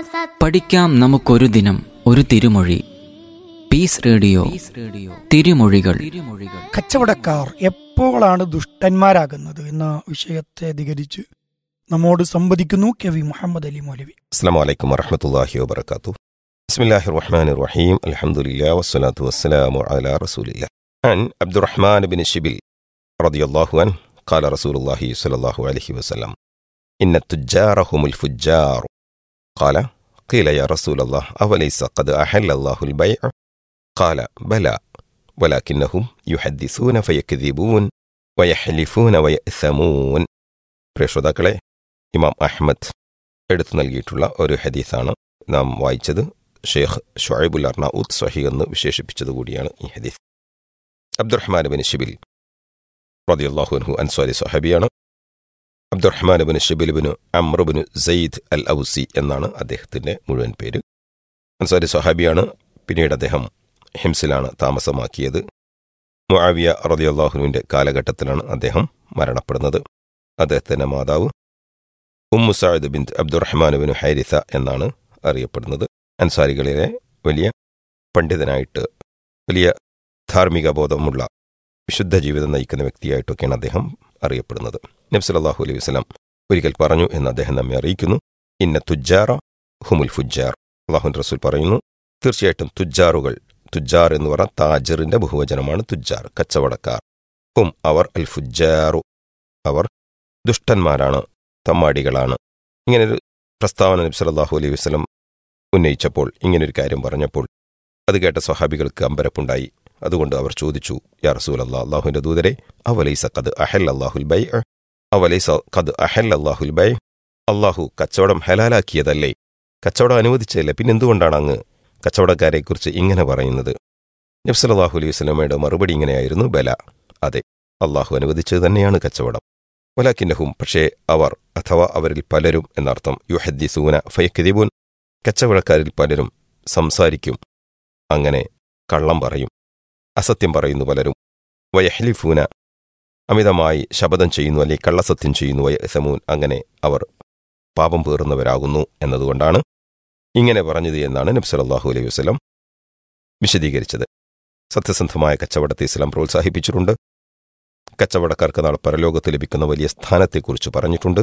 സത്യം പഠിക്കാം നമുക്കൊരു ദിനം ഒരു തിരുമൊഴി പീസ് റേഡിയോ റേഡിയോ തിരുമൊഴികൾ തിരുമൊഴികൾ കച്ചവടക്കാർ എപ്പോഴാണ് ദുഷ്ടന്മാരാകുന്നത് എന്ന വിഷയത്തെ അധികരിച്ച് നമ്മോട് സംവദിക്കുന്നു കെ വി മുഹമ്മദ് അലി മൗലവി السلام عليكم ورحمة الله وبركاته بسم الله الرحمن الرحيم الحمد لله والصلاة والسلام على رسول الله عن عبد الرحمن بن شبل رضي الله عنه قال رسول الله صلى الله عليه وسلم إن التجار هم الفجار قال قيل يا رسول الله أوليس قد أحل الله البيع قال بلى ولكنهم يحدثون فيكذبون ويحلفون ويأثمون പ്രിയശ്രോതാക്കളെ ഇമാം അഹ്മദ് എടുത്തു നൽകിയിട്ടുള്ള ഒരു ഹദീസാണ് നാം വായിച്ചത് ഷെയ്ഖ് ഷുഐബുൽ അർണൌത്ത് സഹി എന്ന് വിശേഷിപ്പിച്ചത് കൂടിയാണ് ഈ ഹദീസ് അബ്ദുറഹ്മാൻ ബിൻ ഷിബിൽ റളിയല്ലാഹു അൻഹു അൻസ്വാരി സഹബിയാണ് Abdurrahman bin Shibl bin Amr bin Zaid Al Awsi എന്നാണ് അദ്ദേഹത്തിന്റെ മുഴുവൻ പേര് അൻസ്വാരി സഹാബിയാണ് പിന്നീട് അദ്ദേഹം ഹിംസിലാണ് താമസമാക്കിയത് മുആവിയ റളിയല്ലാഹുവിന്റെ കാലഘട്ടത്തിലാണ് അദ്ദേഹം മരണപ്പെടുന്നത് അദ്ദേഹത്തിന്റെ മാതാവ് Umm Saad bin Abdurrahman bin ഹൈരിസ എന്നാണ് അറിയപ്പെടുന്നത് അൻസാരികളിലെ വലിയ പണ്ഡിതനായിട്ട് വലിയ ധാർമ്മിക ബോധമുള്ള വിശുദ്ധ ജീവിതം നയിക്കുന്ന വ്യക്തിയായിട്ടൊക്കെയാണ് അദ്ദേഹം അറിയപ്പെടുന്നത് നബ്സലാഹു അലൈഹി വസ്ലാം ഒരിക്കൽ പറഞ്ഞു എന്ന് അദ്ദേഹം നമ്മെ അറിയിക്കുന്നു ഇന്ന തുജാറ ഹുമുൽ ഫുജാർ അള്ളാഹുൻ റസൂൽ പറയുന്നു തീർച്ചയായിട്ടും തുജാറുകൾ തുജാർ എന്ന് പറഞ്ഞ താജറിന്റെ ബഹുവചനമാണ് തുജാർ കച്ചവടക്കാർ ഹും അവർ അൽ ഫുജാറു അവർ ദുഷ്ടന്മാരാണ് തമ്മാടികളാണ് ഇങ്ങനൊരു പ്രസ്താവന നബി സല്ലല്ലാഹു അലൈഹി വസല്ലം ഉന്നയിച്ചപ്പോൾ ഇങ്ങനൊരു കാര്യം പറഞ്ഞപ്പോൾ അത് കേട്ട സ്വഹാബികൾക്ക് അമ്പരപ്പുണ്ടായി അതുകൊണ്ട് അവർ ചോദിച്ചു യാ റസൂൽ അല്ലാ അള്ളാഹുവിന്റെ ദൂതരെ അവലൈസ കത് അഹൽ അള്ളാഹുൽ ബൈ അവലൈസ കത് അഹൽ അള്ളാഹുൽ ബൈ അള്ളാഹു കച്ചവടം ഹലാലാക്കിയതല്ലേ കച്ചവടം അനുവദിച്ചതല്ലേ പിന്നെന്തുകൊണ്ടാണ് അങ്ങ് കച്ചവടക്കാരെക്കുറിച്ച് ഇങ്ങനെ പറയുന്നത് നബി സല്ലല്ലാഹു അലൈഹി വസല്ലമയുടെ മറുപടി ഇങ്ങനെയായിരുന്നു ബല അതെ അള്ളാഹു അനുവദിച്ചത് തന്നെയാണ് കച്ചവടം വലാക്കിന്നഹും പക്ഷേ അവർ അഥവാ അവരിൽ പലരും എന്നർത്ഥം യുഹദ്ദിസൂന ഫയക്കിദിബൂൻ കച്ചവടക്കാരിൽ പലരും സംസാരിക്കും അങ്ങനെ കള്ളം പറയും അസത്യം പറയുന്നു പലരും വയഹ്ലിഫൂന അമിതമായി ശപഥം ചെയ്യുന്നു അല്ലെങ്കിൽ കള്ളസത്യം ചെയ്യുന്നു വയസമൂൻ അങ്ങനെ അവർ പാപം പേറുന്നവരാകുന്നു എന്നതുകൊണ്ടാണ് ഇങ്ങനെ പറഞ്ഞത് എന്നാണ് നബി സല്ലല്ലാഹു അലൈഹി വസല്ലം വിശദീകരിച്ചത് സത്യസന്ധമായ കച്ചവടത്തെ ഇസ്ലാം പ്രോത്സാഹിപ്പിച്ചിട്ടുണ്ട് കച്ചവടക്കാർക്ക് നാളെ പരലോകത്ത് ലഭിക്കുന്ന വലിയ സ്ഥാനത്തെക്കുറിച്ച് പറഞ്ഞിട്ടുണ്ട്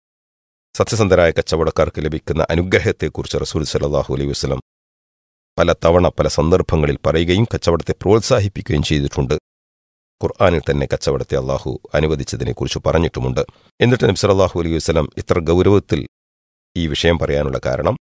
സത്യസന്ധരായ കച്ചവടക്കാർക്ക് ലഭിക്കുന്ന അനുഗ്രഹത്തെക്കുറിച്ച് റസൂൽ സലാഹു അലൈഹി വസ്ലം പല തവണ പല സന്ദർഭങ്ങളിൽ പറയുകയും കച്ചവടത്തെ പ്രോത്സാഹിപ്പിക്കുകയും ചെയ്തിട്ടുണ്ട് ഖുർആാനിൽ തന്നെ കച്ചവടത്തെ അള്ളാഹു അനുവദിച്ചതിനെക്കുറിച്ച് പറഞ്ഞിട്ടുമുണ്ട് എന്നിട്ട് നബി സലാഹു അലൈഹി വസ്ലം ഇത്ര ഗൗരവത്തിൽ ഈ വിഷയം പറയാനുള്ള കാരണം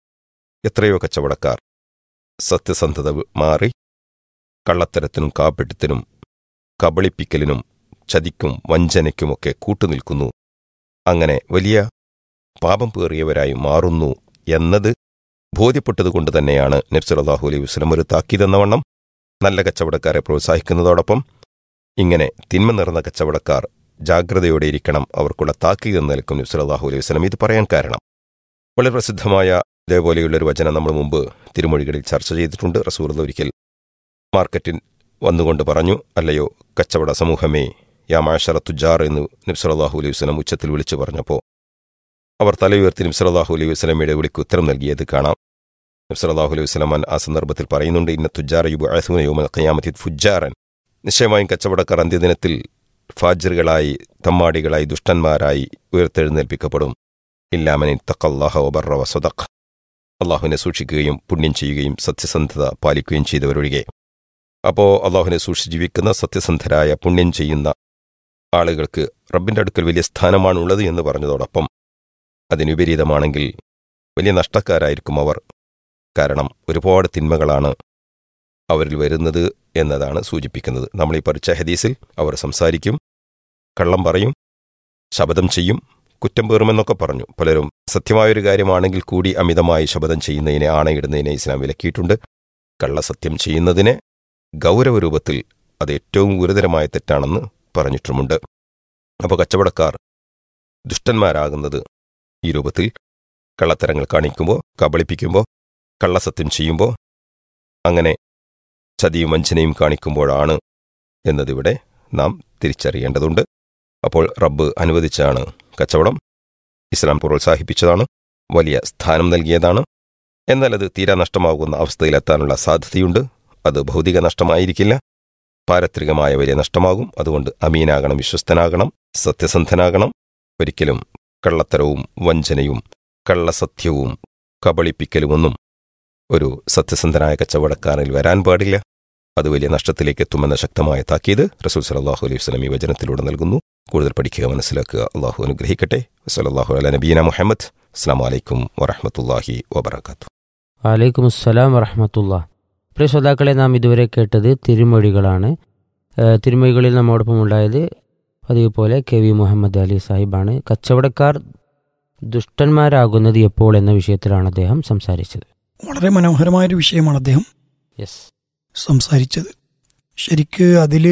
എത്രയോ കച്ചവടക്കാർ സത്യസന്ധത മാറി കള്ളത്തരത്തിനും കാപ്പിട്ടത്തിനും കബളിപ്പിക്കലിനും ചതിക്കും വഞ്ചനയ്ക്കുമൊക്കെ കൂട്ടുനിൽക്കുന്നു അങ്ങനെ വലിയ പാപം പേറിയവരായി മാറുന്നു എന്നത് ബോധ്യപ്പെട്ടതുകൊണ്ട് തന്നെയാണ് നബ്സലാഹു അലൈഹി വസ്ലം ഒരു താക്കീതെന്ന വണ്ണം നല്ല കച്ചവടക്കാരെ പ്രോത്സാഹിക്കുന്നതോടൊപ്പം ഇങ്ങനെ തിന്മ നിറഞ്ഞ കച്ചവടക്കാർ ജാഗ്രതയോടെ ഇരിക്കണം അവർക്കുള്ള താക്കീത് എന്ന നിലക്കും നബ്സലാഹു അലൈഹി വസ്ലം ഇത് പറയാൻ കാരണം വളരെ പ്രസിദ്ധമായ ഇതേപോലെയുള്ള ഒരു വചനം നമ്മൾ മുമ്പ് തിരുമൊഴികളിൽ ചർച്ച ചെയ്തിട്ടുണ്ട് റസൂർ ഒരിക്കൽ മാർക്കറ്റിൽ വന്നുകൊണ്ട് പറഞ്ഞു അല്ലയോ കച്ചവട സമൂഹമേ യാ മാഷറ തുജാർ എന്ന് നബ്സലാഹു അലൈഹി വസ്ലം ഉച്ചത്തിൽ വിളിച്ചു പറഞ്ഞപ്പോൾ അവർ തലയുയർത്തി നബ്സലാഹു അലൈഹി വസ്ലമയുടെ വിളിക്ക് ഉത്തരം നൽകിയത് കാണാം നബ്സലാഹു അലൈഹി വസ്ലമാൻ ആ സന്ദർഭത്തിൽ പറയുന്നുണ്ട് ഇന്ന തുജാർ യുബു അഹസുന യോമൽ ഖയാമത്തി ഫുജാറൻ നിശ്ചയമായും കച്ചവടക്കാർ അന്ത്യദിനത്തിൽ ഫാജറുകളായി തമ്മാടികളായി ദുഷ്ടന്മാരായി ഉയർത്തെഴുന്നേൽപ്പിക്കപ്പെടും ഇല്ലാമനിൻ തക്കല്ലാഹ ഒബറ വസദഖ് അള്ളാഹുവിനെ സൂക്ഷിക്കുകയും പുണ്യം ചെയ്യുകയും സത്യസന്ധത പാലിക്കുകയും ചെയ്തവരൊഴികെ അപ്പോൾ അള്ളാഹുവിനെ സൂക്ഷിച്ച് ജീവിക്കുന്ന സത്യസന്ധരായ പുണ്യം ചെയ്യുന്ന ആളുകൾക്ക് റബ്ബിന്റെ അടുക്കൽ വലിയ സ്ഥാനമാണുള്ളത് എന്ന് പറഞ്ഞതോടൊപ്പം അതിനുപരീതമാണെങ്കിൽ വലിയ നഷ്ടക്കാരായിരിക്കും അവർ കാരണം ഒരുപാട് തിന്മകളാണ് അവരിൽ വരുന്നത് എന്നതാണ് സൂചിപ്പിക്കുന്നത് നമ്മൾ ഈ പഠിച്ച ഹദീസിൽ അവർ സംസാരിക്കും കള്ളം പറയും ശബദം ചെയ്യും കുറ്റം പേറുമെന്നൊക്കെ പറഞ്ഞു പലരും സത്യമായൊരു കാര്യമാണെങ്കിൽ കൂടി അമിതമായി ശബദം ചെയ്യുന്നതിനെ ആണയിടുന്നതിനെ ഇസ്ലാം വിലക്കിയിട്ടുണ്ട് കള്ളസത്യം ചെയ്യുന്നതിനെ ഗൗരവരൂപത്തിൽ അത് ഏറ്റവും ഗുരുതരമായ തെറ്റാണെന്ന് പറഞ്ഞിട്ടുമുണ്ട് അപ്പോൾ കച്ചവടക്കാർ ദുഷ്ടന്മാരാകുന്നത് ഈ രൂപത്തിൽ കള്ളത്തരങ്ങൾ കാണിക്കുമ്പോൾ കബളിപ്പിക്കുമ്പോൾ കള്ളസത്യം ചെയ്യുമ്പോൾ അങ്ങനെ ചതിയും വഞ്ചനയും കാണിക്കുമ്പോഴാണ് എന്നതിവിടെ നാം തിരിച്ചറിയേണ്ടതുണ്ട് അപ്പോൾ റബ്ബ് അനുവദിച്ചാണ് കച്ചവടം ഇസ്ലാം പ്രോത്സാഹിപ്പിച്ചതാണ് വലിയ സ്ഥാനം നൽകിയതാണ് എന്നാൽ അത് തീരാ നഷ്ടമാകുന്ന അവസ്ഥയിലെത്താനുള്ള സാധ്യതയുണ്ട് അത് ഭൗതിക നഷ്ടമായിരിക്കില്ല പാരത്രികമായ വലിയ നഷ്ടമാകും അതുകൊണ്ട് അമീനാകണം വിശ്വസ്തനാകണം സത്യസന്ധനാകണം ഒരിക്കലും കള്ളത്തരവും വഞ്ചനയും കള്ളസത്യവും കബളിപ്പിക്കലുമൊന്നും ഒരു സത്യസന്ധനായ കച്ചവടക്കാരനിൽ വരാൻ പാടില്ല അത് വലിയ നഷ്ടത്തിലേക്ക് എത്തുമെന്ന ശക്തമായ താക്കീത് റസൂൽ സലാഹു അലൈഹി വസ്ലം ഈ വചനത്തിലൂടെ നൽകുന്നു കൂടുതൽ പഠിക്കുക മനസ്സിലാക്കുക അള്ളാഹു അനുഗ്രഹിക്കട്ടെ വസലാഹു അല നബീന മുഹമ്മദ് അസ്സാം വലൈക്കും വറഹമത്തല്ലാഹി വബർക്കാത്തു വലൈക്കും അസ്സലാം വറഹമത്തുള്ള പ്രിയ ശ്രോതാക്കളെ നാം ഇതുവരെ കേട്ടത് തിരുമൊഴികളാണ് ഏഹ് തിരുമൊഴികളിൽ നമ്മോടൊപ്പം ഉണ്ടായത് പതിവ് പോലെ കെ വി മുഹമ്മദ് അലി സാഹിബാണ് കച്ചവടക്കാർ ദുഷ്ടന്മാരാകുന്നത് എപ്പോൾ എന്ന വിഷയത്തിലാണ് അദ്ദേഹം സംസാരിച്ചത് വളരെ മനോഹരമായൊരു വിഷയമാണ് അദ്ദേഹം യെസ് സംസാരിച്ചത് ശരിക്ക് അതിൽ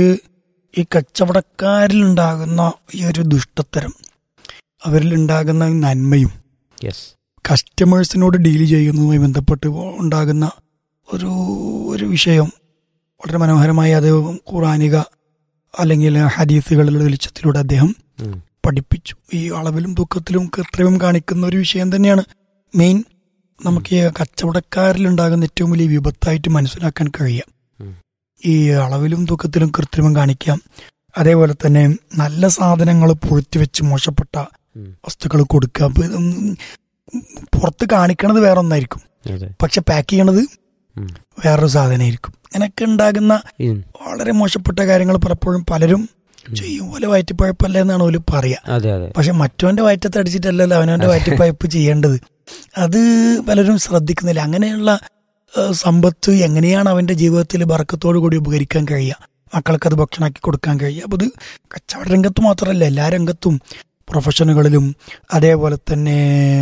ഈ കച്ചവടക്കാരിലുണ്ടാകുന്ന ഈ ഒരു ദുഷ്ടത്തരം അവരിലുണ്ടാകുന്ന ഈ നന്മയും യെസ് കസ്റ്റമേഴ്സിനോട് ഡീൽ ചെയ്യുന്നതുമായി ബന്ധപ്പെട്ട് ഉണ്ടാകുന്ന ഒരു ഒരു വിഷയം വളരെ മനോഹരമായി അത് ഖുറാനിക അല്ലെങ്കിൽ ഹദീസുകളുടെ വെളിച്ചത്തിലൂടെ അദ്ദേഹം ഉം. പഠിപ്പിച്ചു ഈ അളവിലും ദുഃഖത്തിലും കൃത്രിമം കാണിക്കുന്ന ഒരു വിഷയം തന്നെയാണ് മെയിൻ നമുക്ക് ഈ കച്ചവടക്കാരിലുണ്ടാകുന്ന ഏറ്റവും വലിയ വിപത്തായിട്ട് മനസ്സിലാക്കാൻ കഴിയാം ഉം. ഈ അളവിലും ദുഃഖത്തിലും കൃത്രിമം കാണിക്കാം അതേപോലെ തന്നെ നല്ല സാധനങ്ങൾ പൊഴുത്തി വെച്ച് മോശപ്പെട്ട ഉം. വസ്തുക്കൾ കൊടുക്കുക അപ്പൊ ഇതൊന്നും പുറത്ത് കാണിക്കണത് വേറെ ഒന്നായിരിക്കും അതെ പക്ഷെ പാക്ക് ചെയ്യണത് ഉം. വേറൊരു സാധനമായിരിക്കും അങ്ങനെയൊക്കെ ഉണ്ടാകുന്ന ഉം. വളരെ മോശപ്പെട്ട കാര്യങ്ങൾ പലപ്പോഴും പലരും ചെയ്യും പോലെ വയറ്റിപ്പഴപ്പല്ല എന്നാണ് ഓല് പറയാ അതെ അതെ പക്ഷെ മറ്റവന്റെ വയറ്റത്ത് അടിച്ചിട്ടല്ലല്ലോ അവനവന്റെ വയറ്റിപ്പഴപ്പ് ചെയ്യേണ്ടത് അത് പലരും ശ്രദ്ധിക്കുന്നില്ല അങ്ങനെയുള്ള ഏഹ്, സമ്പത്ത് എങ്ങനെയാണ് അവന്റെ ജീവിതത്തിൽ ബറക്കത്തോടു കൂടി ഉപകരിക്കാൻ കഴിയുക മക്കൾക്ക് അത് ഭക്ഷണമാക്കി കൊടുക്കാൻ കഴിയുക അപ്പോൾ ഇത് കച്ചവട രംഗത്ത് മാത്രമല്ല എല്ലാ രംഗത്തും പ്രൊഫഷനുകളിലും അതേപോലെ തന്നെ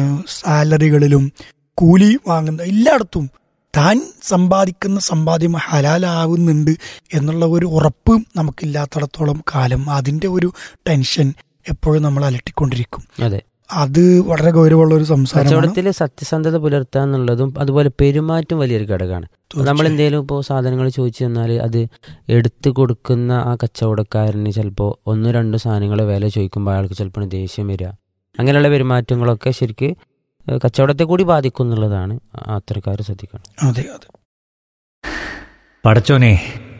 സാലറികളിലും കൂലി വാങ്ങുന്ന എല്ലായിടത്തും താൻ സമ്പാദിക്കുന്ന സമ്പാദ്യം ഹലാലാവുന്നുണ്ട് എന്നുള്ള ഒരു ഉറപ്പ് നമുക്കില്ലാത്തിടത്തോളം കാലം അതിന്റെ ഒരു ടെൻഷൻ എപ്പോഴും നമ്മൾ അലട്ടിക്കൊണ്ടിരിക്കും അതെ അത് വളരെ ഗൗരവമുള്ള ഒരു സംസാരമാണ് കച്ചവടത്തിൽ സത്യസന്ധത പുലർത്തുക എന്നുള്ളതും അതുപോലെ പെരുമാറ്റം വലിയൊരു ഘടകമാണ് നമ്മൾ തീർച്ചയായും. എന്തെങ്കിലും ഇപ്പോൾ സാധനങ്ങൾ ചോദിച്ചു തന്നാൽ അത് എടുത്തു കൊടുക്കുന്ന ആ കച്ചവടക്കാരന് ചിലപ്പോൾ ഒന്നോ രണ്ടോ സാധനങ്ങൾ വില ചോദിക്കുമ്പോൾ അയാൾക്ക് ചിലപ്പോൾ ദേഷ്യം വരിക അങ്ങനെയുള്ള പെരുമാറ്റങ്ങളൊക്കെ ശരിക്ക് ഏഹ് കച്ചവടത്തെ കൂടി ബാധിക്കും എന്നുള്ളതാണ് അത്തരക്കാർ ശ്രദ്ധിക്കണം അതെ അതെ പടച്ചോനെ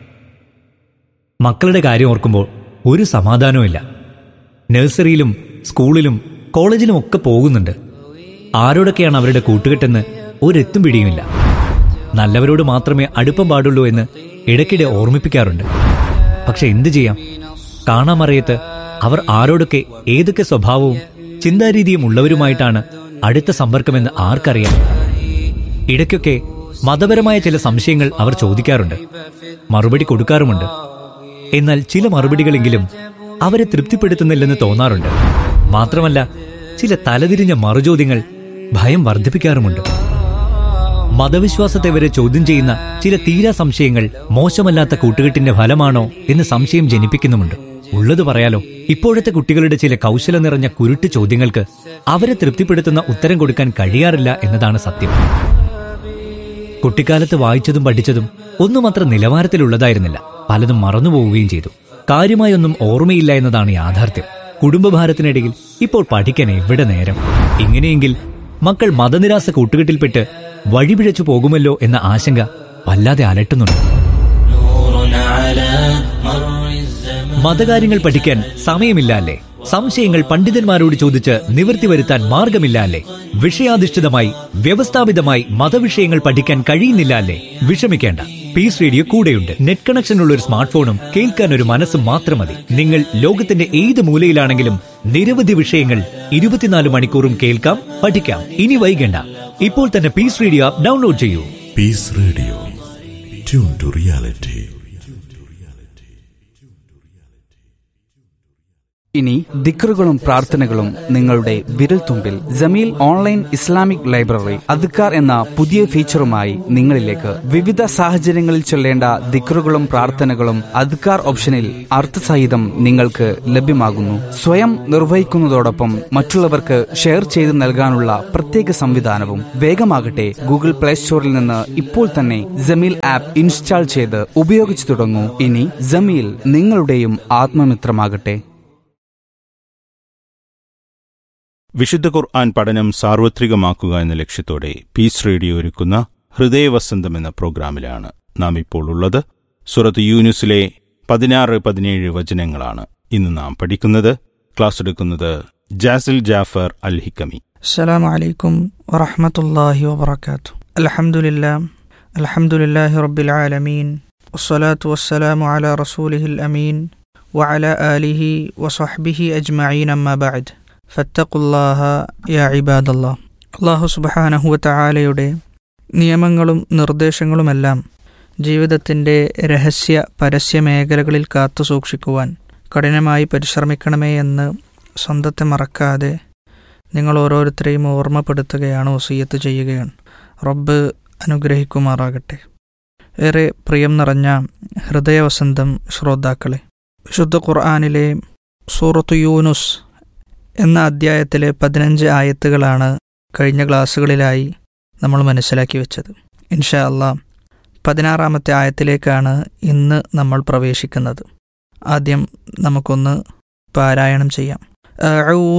മക്കളുടെ കാര്യം ഓർക്കുമ്പോൾ ഒരു സമാധാനവുമില്ല നഴ്സറിയിലും സ്കൂളിലും കോളേജിലും ഒക്കെ പോകുന്നുണ്ട് ആരോടൊക്കെയാണ് അവരുടെ കൂട്ടുകെട്ടെന്ന് ഒരെത്തും പിടിയുമില്ല നല്ലവരോട് മാത്രമേ അടുപ്പം പാടുള്ളൂ എന്ന് ഇടയ്ക്കിടെ ഓർമ്മിപ്പിക്കാറുണ്ട് പക്ഷെ എന്തു ചെയ്യാം കാണാമറിയത്ത് അവർ ആരോടൊക്കെ ഏതൊക്കെ സ്വഭാവവും ചിന്താരീതിയും ഉള്ളവരുമായിട്ടാണ് അടുത്ത സമ്പർക്കമെന്ന് ആർക്കറിയാം ഇടയ്ക്കൊക്കെ മതപരമായ ചില സംശയങ്ങൾ അവർ ചോദിക്കാറുണ്ട് മറുപടി കൊടുക്കാറുമുണ്ട് എന്നാൽ ചില മറുപടികളെങ്കിലും അവരെ തൃപ്തിപ്പെടുത്തുന്നില്ലെന്ന് തോന്നാറുണ്ട് മാത്രമല്ല ചില തലതിരിഞ്ഞ മറുചോദ്യങ്ങൾ ഭയം വർദ്ധിപ്പിക്കാറുമുണ്ട് മതവിശ്വാസത്തെ വരെ ചോദ്യം ചെയ്യുന്ന ചില തീരാ സംശയങ്ങൾ മോശമല്ലാത്ത കൂട്ടുകെട്ടിന്റെ ഫലമാണോ എന്ന് സംശയം ജനിപ്പിക്കുന്നുമുണ്ട് ഉള്ളത് പറയാലോ ഇപ്പോഴത്തെ കുട്ടികളുടെ ചില കൗശല നിറഞ്ഞ കുരുട്ട് ചോദ്യങ്ങൾക്ക് അവരെ തൃപ്തിപ്പെടുത്തുന്ന ഉത്തരം കൊടുക്കാൻ കഴിയാറില്ല എന്നതാണ് സത്യം കുട്ടിക്കാലത്ത് വായിച്ചതും പഠിച്ചതും ഒന്നും അത്ര നിലവാരത്തിലുള്ളതായിരുന്നില്ല പലതും മറന്നുപോവുകയും ചെയ്തു കാര്യമായൊന്നും ഓർമ്മയില്ല എന്നതാണ് യാഥാർത്ഥ്യം കുടുംബഭാരത്തിനിടയിൽ ഇപ്പോൾ പഠിക്കാൻ എവിടെ നേരം ഇങ്ങനെയെങ്കിൽ മക്കൾ മതനിരാസ കൂട്ടുകെട്ടിൽപ്പെട്ട് വഴിപിഴച്ചു പോകുമല്ലോ എന്ന ആശങ്ക വല്ലാതെ അലട്ടുന്നുണ്ട് മതകാര്യങ്ങൾ പഠിക്കാൻ സമയമില്ല അല്ലേ സംശയങ്ങൾ പണ്ഡിതന്മാരോട് ചോദിച്ച് നിവൃത്തി വരുത്താൻ മാർഗമില്ല അല്ലേ വിഷയാധിഷ്ഠിതമായി വ്യവസ്ഥാപിതമായി മതവിഷയങ്ങൾ പഠിക്കാൻ കഴിയുന്നില്ല അല്ലേ വിഷമിക്കേണ്ട പീസ് റേഡിയോ കൂടെയുണ്ട് നെറ്റ് കണക്ഷനുള്ള ഒരു സ്മാർട്ട് ഫോണും കേൾക്കാൻ ഒരു മനസ്സും മാത്രം മതി നിങ്ങൾ ലോകത്തിന്റെ ഏത് മൂലയിലാണെങ്കിലും നിരവധി വിഷയങ്ങൾ ഇരുപത്തിനാല് മണിക്കൂറും കേൾക്കാം പഠിക്കാം ഇനി വൈകണ്ട ഇപ്പോൾ തന്നെ പീസ് റേഡിയോ ആപ്പ് ഡൗൺലോഡ് ചെയ്യൂ Peace Radio. Tune to reality. ഇനി ദിക്റുകളും പ്രാർത്ഥനകളും നിങ്ങളുടെ വിരൽത്തുമ്പിൽ ജമീൽ ഓൺലൈൻ ഇസ്ലാമിക് ലൈബ്രറി അദ്ക്കാർ എന്ന പുതിയ ഫീച്ചറുമായി നിങ്ങളിലേക്ക് വിവിധ സാഹചര്യങ്ങളിൽ ചൊല്ലേണ്ട ദിക്റുകളും പ്രാർത്ഥനകളും അദ്ക്കാർ ഓപ്ഷനിൽ അർത്ഥസഹിതം നിങ്ങൾക്ക് ലഭ്യമാകുന്നു സ്വയം നിർവഹിക്കുന്നതോടൊപ്പം മറ്റുള്ളവർക്ക് ഷെയർ ചെയ്ത് നൽകാനുള്ള പ്രത്യേക സംവിധാനവും വേഗമാകട്ടെ ഗൂഗിൾ പ്ലേ സ്റ്റോറിൽ നിന്ന് ഇപ്പോൾ തന്നെ ജമീൽ ആപ്പ് ഇൻസ്റ്റാൾ ചെയ്ത് ഉപയോഗിച്ചു തുടങ്ങൂ ഇനി ജമീൽ നിങ്ങളുടെയും ആത്മമിത്രമാകട്ടെ വിശുദ്ധ ഖുർആൻ പഠനം സാർവത്രികമാക്കുക എന്ന ലക്ഷ്യത്തോടെ പീസ് റേഡിയോ ഒരുക്കുന്ന ഹൃദയവസന്തം എന്ന പ്രോഗ്രാമിലാണ് നാം ഇപ്പോൾ ഉള്ളത് സുറത്ത് യൂനുസിലെ പതിനാറ് പതിനേഴ് വചനങ്ങളാണ് ഇന്ന് നാം പഠിക്കുന്നത് ക്ലാസ് എടുക്കുന്നത് ജാസിൽ ജാഫർ അൽ ഹിക്കമി السلام عليكم ورحمة الله وبركاته الحمد لله الحمد لله رب العالمين والصلاة والسلام على رسوله الأمين وعلى آله وصحبه أجمعين أما بعد فاتقوا الله يا عباد الله അള്ളാഹു സുബഹാനഹു വതആലയുടെ നിയമങ്ങളും നിർദ്ദേശങ്ങളുമെല്ലാം ജീവിതത്തിൻ്റെ രഹസ്യ പരസ്യ മേഖലകളിൽ കാത്തു സൂക്ഷിക്കുവാൻ കഠിനമായി പരിശ്രമിക്കണമേ എന്ന് സ്വന്തത്തെ മറക്കാതെ നിങ്ങൾ ഓരോരുത്തരെയും ഓർമ്മപ്പെടുത്തുകയാണ് വസീയത്ത് ചെയ്യുകയാണ് റബ്ബ് അനുഗ്രഹിക്കുമാറാകട്ടെ ഏറെ പ്രിയം നിറഞ്ഞ ഹൃദയവസന്തം ശ്രോതാക്കളെ വിശുദ്ധ ഖുർആാനിലെ സൂറത്തു യൂനുസ് എന്ന അധ്യായത്തിലെ പതിനഞ്ച് ആയത്തുകളാണ് കഴിഞ്ഞ ക്ലാസ്സുകളിലായി നമ്മൾ മനസ്സിലാക്കി വെച്ചത് ഇൻഷാ അല്ലാ പതിനാറാമത്തെ ആയത്തിലേക്കാണ് ഇന്ന് നമ്മൾ പ്രവേശിക്കുന്നത് ആദ്യം നമുക്കൊന്ന് പാരായണം ചെയ്യാം أعوذ